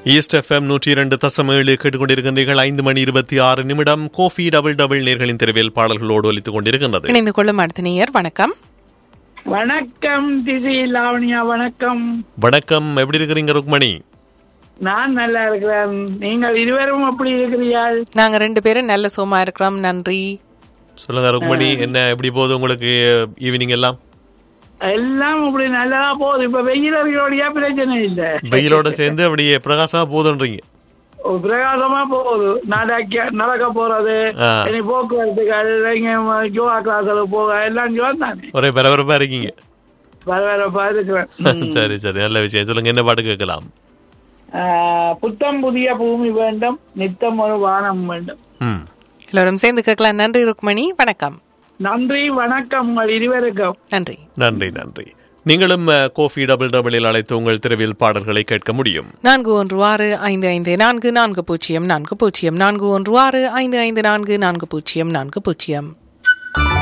East FM நூற்றி இரண்டு தசம் ஏழு கேட்டுக்கொண்டிருக்கின்றீர்கள் ஐந்து மணி இருபத்தி ஆறு நிமிடம் கோஃபி டபுள் டபுள் நேர்களின் தெருவில் பாடல்களோடு ஒலித்துக் கொண்டிருக்கின்றது இணைந்து கொள்ளும் அடுத்த நேயர் வணக்கம் வணக்கம் திசி லாவணியா வணக்கம் வணக்கம் எப்படி இருக்கிறீங்க ருக்மணி நான் நல்லா இருக்கிறேன் நீங்கள் இருவரும் எப்படி இருக்கிறீர்கள் நாங்க ரெண்டு பேரும் நல்ல சோமா இருக்கிறோம் நன்றி சொல்லுங்க ருக்மணி என்ன எப்படி போகுது உங்களுக்கு ஈவினிங் எல்லாம் எல்லாம் இப்படி நல்லதா போகுது இப்ப வெயில் இருக்கிறோடையா பிரச்சனை இல்ல வெயிலோட சேர்ந்து அப்படியே பிரகாசமா போதுன்றீங்க ஒரு பிரகாசமா போகுது நடக்க நடக்க போறது ஆ. இனி போக்குவரத்துகள் இங்க யோகா கிளாஸ்ல போக எல்லாம் ஜோன் தானே ஒரே பரபரப்பா இருக்கீங்க பரவாயில்லப்பா இருக்கிறேன் சரி சரி நல்ல விஷயம் சொல்லுங்க என்ன பாட்டு கேட்கலாம் ஆ, புத்தம் புதிய பூமி வேண்டும் நித்தம் ஒரு வானம் வேண்டும் ம் எல்லோரும் சேர்ந்து கேட்கலாம் நன்றி ருக்மணி வணக்கம் நன்றி வணக்கம் உங்கள் இருவருக்கும் நன்றி நன்றி நன்றி நீங்களும் அஹ், கோஃபி டபுள் டபுளில் அழைத்து உங்கள் தெருவில் பாடல்களை கேட்க முடியும் நான்கு ஒன்று ஆறு ஐந்து ஐந்து நான்கு நான்கு பூஜ்ஜியம் நான்கு பூஜ்ஜியம் நான்கு ஒன்று ஆறு ஐந்து ஐந்து நான்கு நான்கு பூஜ்ஜியம் நான்கு பூஜ்ஜியம்